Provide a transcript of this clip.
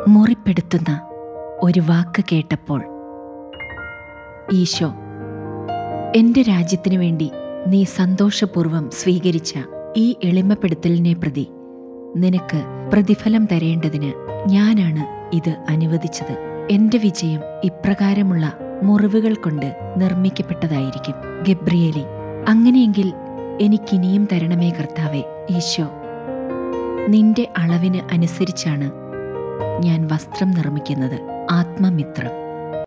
മുറിപ്പെടുത്തുന്ന ഒരു വാക്ക് കേട്ടപ്പോൾ ഈശോ എൻ്റെ രാജ്യത്തിനു വേണ്ടി നീ സന്തോഷപൂർവം സ്വീകരിച്ച ഈ എളിമപ്പെടുത്തലിനെ പ്രതി നിനക്ക് പ്രതിഫലം തരേണ്ടതിന് ഞാനാണ് ഇത് അനുവദിച്ചത് എന്റെ വിജയം ഇപ്രകാരമുള്ള മുറിവുകൾ കൊണ്ട് നിർമ്മിക്കപ്പെട്ടതായിരിക്കും ഗബ്രിയേലി അങ്ങനെയെങ്കിൽ എനിക്കിനിയും തരണമേ കർത്താവെ ഈശോ നിന്റെ അളവിന് അനുസരിച്ചാണ് ഞാൻ വസ്ത്രം നിർമ്മിക്കുന്നത് ആത്മമിത്രം